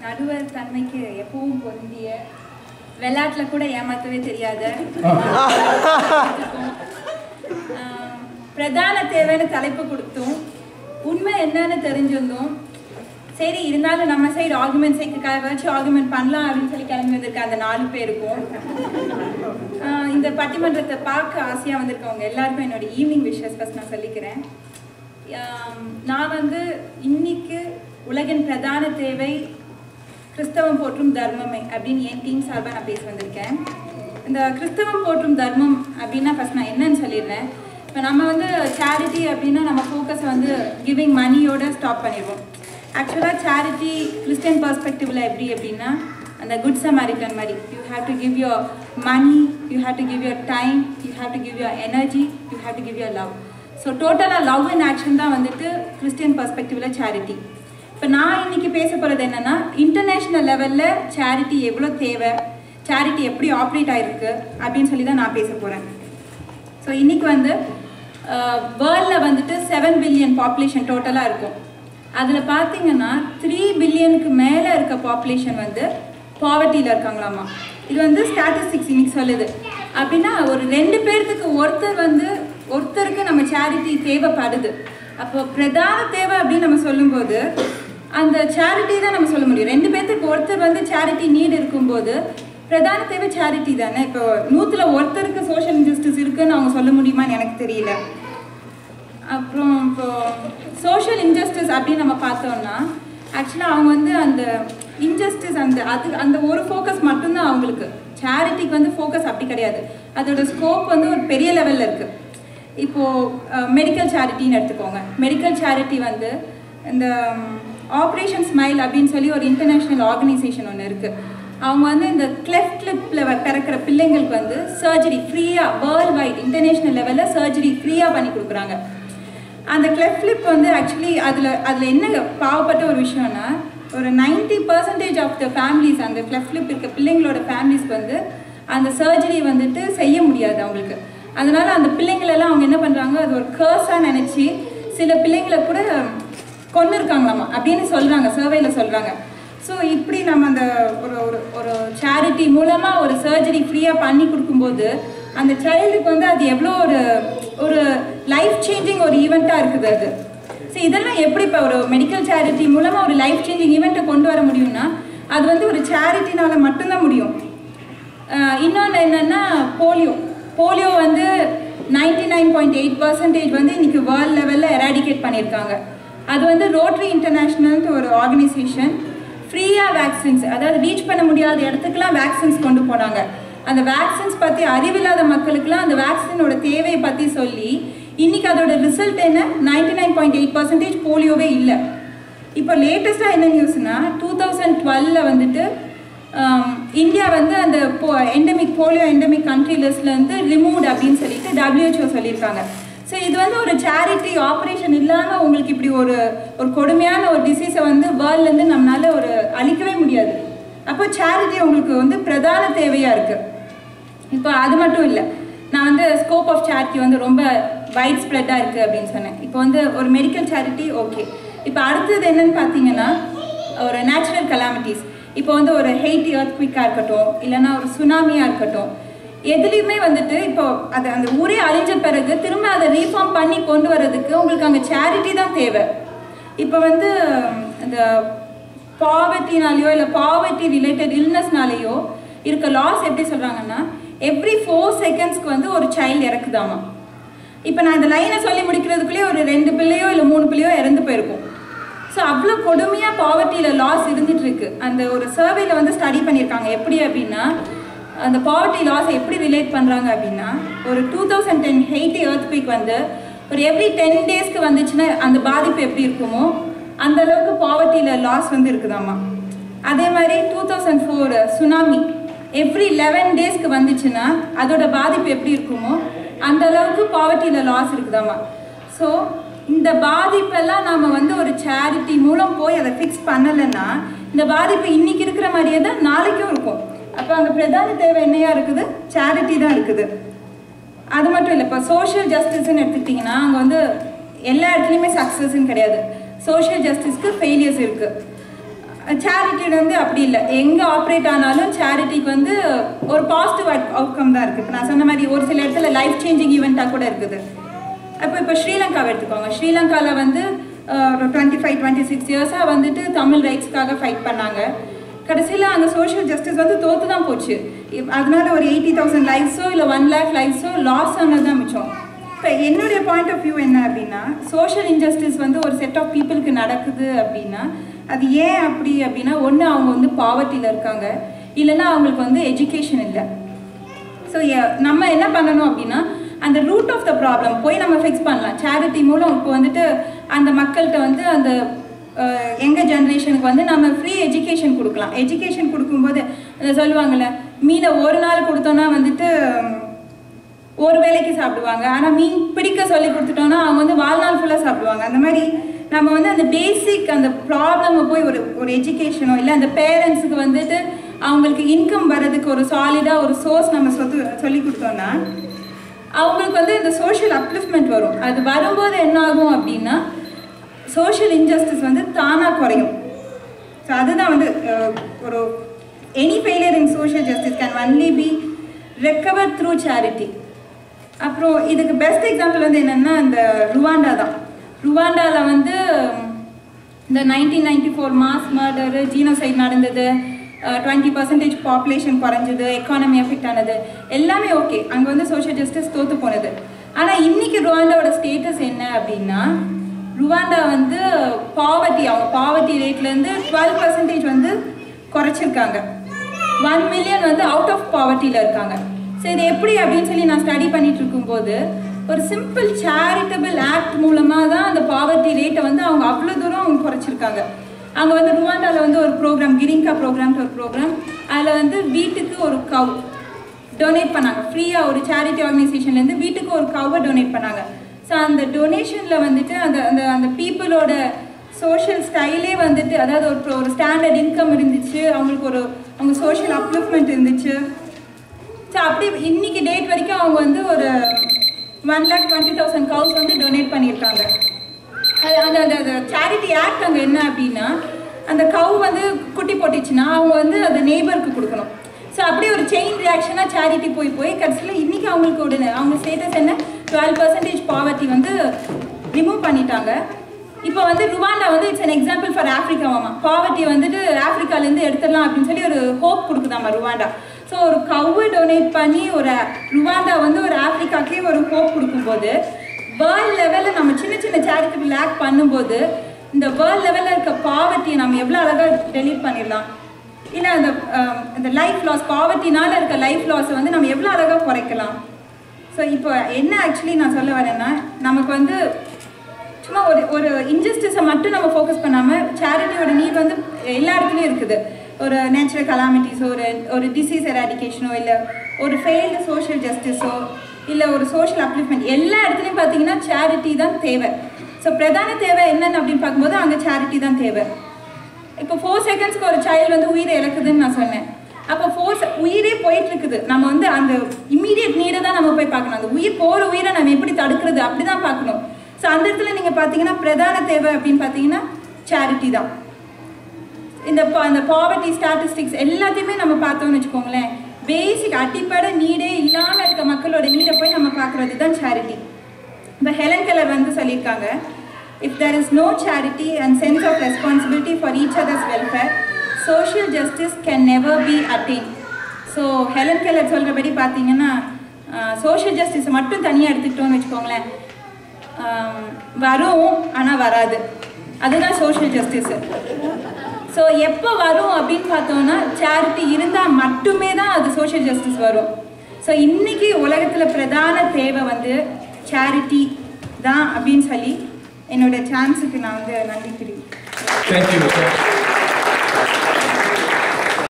நடுவர் தன்மைக்கு எப்பவும் பொருந்திய விளையாட்டுல கூட ஏமாத்தவே தெரியாத ஆஹ், பிரதான தேவைன்னு தலைப்பு கொடுத்தும் உண்மை என்னன்னு தெரிஞ்சிருந்தும் சரி இருந்தாலும் நம்ம சைடு ஆர்குமெண்ட் சைடுக்காக வச்சு ஆர்குமெண்ட் பண்ணலாம் அப்படின்னு சொல்லி கிளம்பி வந்திருக்க அந்த நாலு பேருக்கும் ஆஹ், இந்த பட்டிமன்றத்தை பார்க்க ஆசையாக வந்திருக்கவங்க எல்லாருக்கும் என்னோட ஈவினிங் விஷஸ் ஃபஸ்ட் நான் சொல்லிக்கிறேன் ஆம், நான் வந்து இன்னைக்கு உலகின் பிரதான தேவை கிறிஸ்தவம் போற்றும் தர்மமே அப்படின்னு என் டீம் சார்பாக நான் பேச வந்திருக்கேன் இந்த கிறிஸ்தவம் போற்றும் தர்மம் அப்படின்னா ஃபர்ஸ்ட் நான் என்னன்னு சொல்லிடுறேன் இப்போ நம்ம வந்து சேரிட்டி அப்படின்னா நம்ம ஃபோக்கஸ் வந்து கிவிங் மணியோட ஸ்டாப் பண்ணிடுவோம் ஆக்சுவலாக சேரிட்டி கிறிஸ்டியன் பர்ஸ்பெக்டிவில் எப்படி அப்படின்னா அந்த குட் சமாரிட்டன் மாதிரி you have to give your money you have to give your time you have to give your energy you have to give your love so டோட்டலாக love and action தான் வந்துட்டு Christian பர்ஸ்பெக்டிவில் charity இப்போ நான் இன்னைக்கு பேச போகிறது என்னன்னா இன்டர்நேஷ்னல் லெவலில் சேரிட்டி எவ்வளோ தேவை சேரிட்டி எப்படி ஆப்ரேட் ஆயிருக்கு அப்படின்னு சொல்லி தான் நான் பேச போகிறேன் ஸோ இன்னைக்கு வந்து வேர்ல்டில் வந்துட்டு செவன் பில்லியன் பாப்புலேஷன் டோட்டலாக இருக்கும் அதில் பார்த்தீங்கன்னா த்ரீ பில்லியனுக்கு மேலே இருக்க பாப்புலேஷன் வந்து பாவர்ட்டியில் இருக்காங்களாமா இது வந்து ஸ்டாட்டிஸ்டிக்ஸ் இன்னைக்கு சொல்லுது அப்படின்னா ஒரு ரெண்டு பேர்த்துக்கு ஒருத்தர் வந்து ஒருத்தருக்கு நம்ம சேரிட்டி தேவைப்படுது அப்போ பிரதான தேவை அப்படின்னு நம்ம சொல்லும்போது அந்த சேரிட்டி தான் நம்ம சொல்ல முடியும் ரெண்டு பேர்த்துக்கு ஒருத்தர் வந்து சேரிட்டி நீட் இருக்கும்போது பிரதான தேவை சேரிட்டி தானே இப்போ நூற்றுல ஒருத்தருக்கு சோஷியல் இன்ஜஸ்டிஸ் இருக்குன்னு அவங்க சொல்ல முடியுமான்னு எனக்கு தெரியல அப்புறம் இப்போ சோஷியல் இன்ஜஸ்டிஸ் அப்படின்னு நம்ம பார்த்தோம்னா ஆக்சுவலாக அவங்க வந்து அந்த இன்ஜஸ்டிஸ் அந்த அது அந்த ஒரு ஃபோக்கஸ் மட்டும்தான் அவங்களுக்கு சேரிட்டிக்கு வந்து ஃபோக்கஸ் அப்படி கிடையாது அதோட ஸ்கோப் வந்து ஒரு பெரிய லெவலில் இருக்குது இப்போது மெடிக்கல் சேரிட்டின்னு எடுத்துக்கோங்க மெடிக்கல் சேரிட்டி வந்து இந்த ஆப்ரேஷன் ஸ்மைல் அப்படின்னு சொல்லி ஒரு இன்டர்நேஷ்னல் ஆர்கனைசேஷன் ஒன்று இருக்குது அவங்க வந்து இந்த கிளெஃப்ட் லிப்பில் பிறக்கிற பிள்ளைங்களுக்கு வந்து சர்ஜரி ஃப்ரீயாக வேர்ல்ட் வைட் இன்டர்நேஷ்னல் லெவலில் சர்ஜரி ஃப்ரீயாக பண்ணி கொடுக்குறாங்க அந்த கிளெஃப்ட் லிப் வந்து ஆக்சுவலி அதில் அதில் என்ன பாவப்பட்ட ஒரு விஷயம்னா ஒரு 90% பர்சன்டேஜ் ஆஃப் த ஃபேமிலிஸ் அந்த கிளெஃப்ட் லிப் இருக்க பிள்ளைங்களோட ஃபேமிலிஸ்க்கு வந்து அந்த சர்ஜரி வந்துட்டு செய்ய முடியாது அவங்களுக்கு அதனால அந்த பிள்ளைங்களெல்லாம் அவங்க என்ன பண்ணுறாங்க அது ஒரு கேர்ஸாக நினச்சி சில பிள்ளைங்களை கூட கொண்டு இருக்காங்களாமா அப்படின்னு சொல்கிறாங்க சர்வேயில் சொல்கிறாங்க ஸோ இப்படி நம்ம அந்த ஒரு ஒரு ஒரு சேரிட்டி மூலமாக ஒரு சர்ஜரி ஃப்ரீயாக பண்ணி கொடுக்கும்போது அந்த சைல்டுக்கு வந்து அது எவ்வளோ ஒரு ஒரு லைஃப் சேஞ்சிங் ஒரு ஈவெண்ட்டாக இருக்குது அது ஸோ இதெல்லாம் எப்படி இப்போ ஒரு மெடிக்கல் சேரிட்டி மூலமாக ஒரு லைஃப் சேஞ்சிங் ஈவெண்ட்டை கொண்டு வர முடியும்னா அது வந்து ஒரு சேரிட்டினால மட்டும்தான் முடியும் இன்னொன்று என்னென்னா போலியோ போலியோ வந்து ninety nine point eight percentage வந்து இன்னைக்கு வேர்ல்ட் லெவலில் எராடிகேட் பண்ணியிருக்காங்க அது வந்து ரோட்ரி இன்டர்நேஷ்னல்ட்டு ஒரு ஆர்கனைசேஷன் ஃப்ரீயாக வேக்சின்ஸ் அதாவது ரீச் பண்ண முடியாத இடத்துக்குலாம் வேக்சின்ஸ் கொண்டு போனாங்க அந்த வேக்சின்ஸ் பற்றி அறிவில்லாத மக்களுக்குலாம் அந்த வேக்சினோட தேவையை பற்றி சொல்லி இன்னைக்கு அதோட ரிசல்ட் என்ன ninety nine point eight percentage போலியோவே இல்லை இப்போ லேட்டஸ்ட்டாக என்ன நியூஸ்னா டூ தௌசண்ட் டுவெல்ல வந்துட்டு ஆம், இந்தியா வந்து அந்த போ எண்டமிக் போலியோ எண்டமிக் கண்ட்ரி லிஸ்ட்லேருந்து ரிமூவ்ட் அப்படின்னு சொல்லிட்டு WHO சொல்லியிருக்காங்க ஸோ இது வந்து ஒரு சேரிட்டி ஆப்ரேஷன் இல்லாமல் உங்களுக்கு இப்படி ஒரு ஒரு கொடுமையான ஒரு டிசீஸை வந்து வேர்ல்ட்லேருந்து நம்மளால ஒரு அழிக்கவே முடியாது அப்போ சேரிட்டி உங்களுக்கு வந்து பிரதான தேவையாக இருக்குது இப்போ அது மட்டும் இல்லை நான் வந்து ஸ்கோப் ஆஃப் சேரிட்டி வந்து ரொம்ப வைட் ஸ்ப்ரெட்டாக இருக்குது அப்படின்னு சொன்னேன் இப்போ வந்து ஒரு மெடிக்கல் சேரிட்டி ஓகே இப்போ அடுத்தது என்னன்னு பார்த்தீங்கன்னா ஒரு நேச்சுரல் கலாமிட்டிஸ் இப்போ வந்து ஒரு ஹெய்டி எர்த் குவிக்காக இருக்கட்டும் இல்லைன்னா ஒரு சுனாமியாக இருக்கட்டும் எதுலேயுமே வந்துட்டு இப்போ அது அந்த ஊரே அழிஞ்ச பிறகு திரும்ப அதை ரீஃபார்ம் பண்ணி கொண்டு வர்றதுக்கு உங்களுக்கு அங்கே சேரிட்டி தான் தேவை இப்போ வந்து இந்த பாவர்ட்டினாலேயோ இல்லை பாவர்ட்டி ரிலேட்டட் இல்னஸ்னாலேயோ இருக்க லாஸ் எப்படி சொல்கிறாங்கன்னா எவ்ரி ஃபோர் செகண்ட்ஸ்க்கு வந்து ஒரு சைல்டு இறக்குதாமா இப்போ நான் இந்த லைனை சொல்லி முடிக்கிறதுக்குள்ளேயே ஒரு ரெண்டு பிள்ளையோ இல்லை மூணு பிள்ளையோ இறந்து போயிருக்கும் ஸோ அவ்வளோ கொடுமையாக பாவர்ட்டியில் லாஸ் இருந்துட்டு இருக்கு அந்த ஒரு சர்வேல வந்து ஸ்டடி பண்ணியிருக்காங்க எப்படி அப்படின்னா அந்த பாவர்ட்டி லாஸ் எப்படி ரிலேட் பண்ணுறாங்க அப்படின்னா ஒரு two thousand ten Haiti earthquake வந்து ஒரு எவ்ரி டென் டேஸ்க்கு வந்துச்சுன்னா அந்த பாதிப்பு எப்படி இருக்குமோ அந்த அளவுக்கு பாவர்ட்டியில் லாஸ் வந்து இருக்குதாம்மா அதே மாதிரி two thousand four tsunami every eleven டேஸ்க்கு வந்துச்சுன்னா அதோட பாதிப்பு எப்படி இருக்குமோ அந்த அளவுக்கு பாவர்ட்டியில் லாஸ் இருக்குதாம்மா ஸோ இந்த பாதிப்பெல்லாம் நாம வந்து ஒரு சேரிட்டி மூலம் போய் அதை ஃபிக்ஸ் பண்ணலைன்னா இந்த பாதிப்பு இன்னைக்கு இருக்கிற மாதிரியே தான் நாளைக்கும் இருக்கும் அப்போ அந்த பிரதான தேவை என்னையா இருக்குது சேரிட்டி தான் இருக்குது அது மட்டும் இல்லை இப்போ சோஷியல் ஜஸ்டிஸ்ன்னு எடுத்துக்கிட்டிங்கன்னா அங்கே வந்து எல்லா இடத்துலையுமே சக்ஸஸ்ன்னு கிடையாது சோஷியல் ஜஸ்டிஸ்க்கு ஃபெயிலியர்ஸ் இருக்குது சேரிட்டி வந்து அப்படி இல்லை எங்கே ஆப்ரேட் ஆனாலும் சேரிட்டிக்கு வந்து ஒரு பாசிட்டிவ் அவுட்கம் தான் இருக்குது இப்போ நான் சொன்ன மாதிரி ஒரு சில இடத்துல லைஃப் சேஞ்சிங் ஈவெண்ட்டாக கூட இருக்குது அப்போ இப்போ ஸ்ரீலங்காவை எடுத்துக்கோங்க ஸ்ரீலங்காவில் வந்து டுவெண்ட்டி ஃபைவ் டுவெண்ட்டி சிக்ஸ் இயர்ஸாக வந்துட்டு தமிழ் ரைட்ஸ்க்காக ஃபைட் பண்ணாங்க கடைசியில் அந்த சோஷியல் ஜஸ்டிஸ் வந்து தோத்து தான் போச்சு இப்- அதனால ஒரு எயிட்டி தௌசண்ட் லைஃப்ஸோ இல்லை ஒன் லேக் லைஃப்ஸோ லாஸ் ஆனது தான் மிச்சம் இப்போ என்னுடைய பாயிண்ட் ஆஃப் வியூ என்ன அப்படின்னா சோஷியல் இன்ஜஸ்டிஸ் வந்து ஒரு செட் ஆஃப் பீப்புளுக்கு நடக்குது அப்படின்னா அது ஏன் அப்படி அப்படின்னா ஒன்று அவங்க வந்து பாவர்ட்டியில் இருக்காங்க இல்லைன்னா அவங்களுக்கு வந்து எஜுகேஷன் இல்லை ஸோ நம்ம என்ன பண்ணணும் அப்படின்னா அந்த ரூட் ஆஃப் த ப்ராப்ளம் போய் நம்ம ஃபிக்ஸ் பண்ணலாம் சேரிட்டி மூலம் இப்போ வந்துட்டு அந்த மக்கள்கிட்ட வந்து அந்த எங்க ஜென்ரேஷனுக்கு வந்து நம்ம ஃப்ரீ எஜுகேஷன் கொடுக்கலாம் எஜுகேஷன் கொடுக்கும்போது அதை சொல்லுவாங்கள்ல மீனை ஒரு நாள் கொடுத்தோன்னா வந்துட்டு உம், ஒரு வேளைக்கு சாப்பிடுவாங்க ஆனால் மீன் பிடிக்க சொல்லி கொடுத்துட்டோம்னா அவங்க வந்து வாழ்நாள் ஃபுல்லாக சாப்பிடுவாங்க அந்த மாதிரி நம்ம வந்து அந்த பேசிக் அந்த ப்ராப்ளமை போய் ஒரு ஒரு எஜுகேஷனோ இல்லை அந்த பேரண்ட்ஸுக்கு வந்துட்டு அவங்களுக்கு இன்கம் வர்றதுக்கு ஒரு சாலிடாக ஒரு சோர்ஸ் நம்ம சொத்து சொல்லி கொடுத்தோம்னா அவங்களுக்கு வந்து இந்த சோஷியல் அப்லிஃப்ட்மெண்ட் வரும் அது வரும்போது என்ன ஆகும் அப்படின்னா சோஷியல் இன்ஜஸ்டிஸ் வந்து தானாக குறையும் ஸோ அதுதான் வந்து அஹ், ஒரு any failure in social justice can only be recover through charity அப்புறம் இதுக்கு பெஸ்ட் எக்ஸாம்பிள் வந்து என்னென்னா இந்த ருவாண்டா தான் ருவாண்டாவில் வந்து உம், இந்த nineteen ninety four mass murder genocide நடந்தது டுவெண்ட்டி பர்சன்டேஜ் பாப்புலேஷன் குறைஞ்சது எக்கானமி எஃபெக்ட் ஆனது எல்லாமே ஓகே அங்கே வந்து சோஷியல் ஜஸ்டிஸ் தோற்று போனது ஆனால் இன்னைக்கு ருவாண்டாவோட ஸ்டேட்டஸ் என்ன அப்படின்னா ருவாண்டா வந்து பாவர்ட்டி அவங்க பாவர்ட்டி ரேட்லேருந்து டுவெல் பர்சன்டேஜ் வந்து குறைச்சிருக்காங்க ஒன் மில்லியன் வந்து அவுட் ஆஃப் பாவர்ட்டியில் இருக்காங்க ஸோ இது எப்படி அப்படின்னு சொல்லி நான் ஸ்டடி பண்ணிட்டு இருக்கும்போது ஒரு சிம்பிள் சேரிட்டபிள் ஆக்ட் மூலமாக தான் அந்த பாவர்ட்டி ரேட்டை வந்து அவங்க அவ்வளோ தூரம் அவங்க குறைச்சிருக்காங்க அங்கே வந்து ருவாண்டாவில் வந்து ஒரு ப்ரோக்ராம் கிரிங்கா ப்ரோக்ராம்னு ஒரு ப்ரோக்ராம் அதில் வந்து வீட்டுக்கு ஒரு கவ் டொனேட் பண்ணாங்க ஃப்ரீயாக ஒரு சேரிட்டி ஆர்கனைசேஷன்லேருந்து வீட்டுக்கு ஒரு கவ்வை டொனேட் பண்ணாங்க ஸோ அந்த டொனேஷனில் வந்துட்டு அந்த அந்த அந்த பீப்புளோட சோஷியல் ஸ்டைலே வந்துட்டு அதாவது ஒரு ஒரு ஸ்டாண்டர்ட் இன்கம் இருந்துச்சு அவங்களுக்கு ஒரு அவங்க சோஷியல் அப்லிஃப்ட்மெண்ட் இருந்துச்சு ஸோ அப்படி இன்னைக்கு டேட் வரைக்கும் அவங்க வந்து ஒரு one lakh twenty thousand cows வந்து டொனேட் பண்ணியிருக்காங்க அது அந்த அந்த அந்த சேரிட்டி ஆக்ட் அங்கே என்ன அப்படின்னா அந்த கவு வந்து குட்டி போட்டுச்சுன்னா அவங்க வந்து அந்த நெய்பருக்கு கொடுக்கணும் ஸோ அப்படியே ஒரு செயின் ரியாக்ஷனாக சேரிட்டி போய் போய் கடைசியில் இன்னைக்கு அவங்களுக்கு உடனே அவங்க ஸ்டேட்டஸ் என்ன டுவெல் பர்சன்டேஜ் பாவர்ட்டி வந்து ரிமூவ் பண்ணிட்டாங்க இப்போ வந்து ருவாண்டா வந்து இட்ஸ் an எக்ஸாம்பிள் ஃபார் ஆஃப்ரிக்காவாமா பாவர்ட்டி வந்துட்டு ஆஃப்ரிக்காலேருந்து எடுத்துடலாம் அப்படின்னு சொல்லி ஒரு ஹோப் கொடுக்குதாமா ருவாண்டா ஸோ ஒரு கவ்வை டொனேட் பண்ணி ஒரு ருவாண்டா வந்து ஒரு ஆஃப்ரிக்காக்கே ஒரு ஹோப் கொடுக்கும்போது வேர்ல்ட் லெவலில் நம்ம சின்ன சின்ன சேரிட்டபிள் ஆக்ட் பண்ணும்போது இந்த வேர்ல்ட் லெவலில் இருக்க பாவர்ட்டியை நம்ம எவ்வளோ அழகாக டெலீட் பண்ணிடலாம் இல்லை அந்த அஹ், இந்த லைஃப் லாஸ் பாவர்ட்டினால இருக்க லைஃப் லாஸை வந்து நம்ம எவ்வளோ அழகாக குறைக்கலாம் ஸோ இப்போ என்ன ஆக்சுவலி நான் சொல்ல வரேன்னா நமக்கு வந்து சும்மா ஒரு ஒரு இன்ஜஸ்டிஸை மட்டும் நம்ம ஃபோக்கஸ் பண்ணாமல் சேரிட்டியோட நீட் வந்து எல்லா இடத்துலையும் இருக்குது ஒரு நேச்சுரல் கலாமிட்டிஸோ ஒரு ஒரு டிசீஸ் எராடிகேஷனோ இல்லை ஒரு ஃபெயில்டு சோஷியல் ஜஸ்டிஸோ இல்லை ஒரு சோஷியல் அப்லிஃப்ட்மெண்ட் எல்லா இடத்துலையும் பார்த்தீங்கன்னா சேரிட்டி தான் தேவை ஸோ பிரதான தேவை என்னென்னு அப்படின்னு பார்க்கும்போது அங்கே சேரிட்டி தான் தேவை இப்போ ஃபோர் செகண்ட்ஸ்க்கு ஒரு சைல்டு வந்து உயிரை இழக்குதுன்னு நான் சொன்னேன் அப்போ ஃபோர் உயிரே போயிட்டு இருக்குது நம்ம வந்து அந்த இம்மீடியட் நீரை தான் நம்ம போய் பார்க்கணும் அந்த உயிர் போகிற உயிரை நம்ம எப்படி தடுக்கிறது அப்படி தான் பார்க்கணும் ஸோ அந்த இடத்துல நீங்கள் பார்த்தீங்கன்னா பிரதான தேவை அப்படின்னு பார்த்தீங்கன்னா சேரிட்டி தான் இந்த பா- அந்த பாவர்ட்டி ஸ்டாட்டிஸ்டிக்ஸ் எல்லாத்தையுமே நம்ம பார்த்தோம்னு வச்சுக்கோங்களேன் பேசிக் அடிப்படை நீடே இல்லாமல் இருக்க மக்களோட நீடை போய் நம்ம பார்க்குறது தான் சேரிட்டி இப்போ ஹெலன் கெலர் வந்து சொல்லியிருக்காங்க if there is no charity and sense of responsibility for each others welfare social justice can never be attain so Helen Keller சொல்கிறபடி பார்த்தீங்கன்னா சோஷியல் ஜஸ்டிஸை மட்டும் தனியாக எடுத்துக்கிட்டோம்னு வச்சுக்கோங்களேன் ஆஹ் வரும் ஆனால் வராது அதுதான் சோஷியல் ஜஸ்டிஸு ஸோ எப்போ வரும் அப்படின்னு பார்த்தோம்னா சேரிட்டி இருந்தால் மட்டுமே தான் அது சோஷியல் ஜஸ்டிஸ் வரும் ஸோ இன்னைக்கு உலகத்தில் பிரதான தேவை வந்து சேரிட்டி தான் அப்படின்னு சொல்லி என்னோட சான்ஸுக்கு நான் வந்து நன்றி தெரிவிக்கிறேன் Thank you.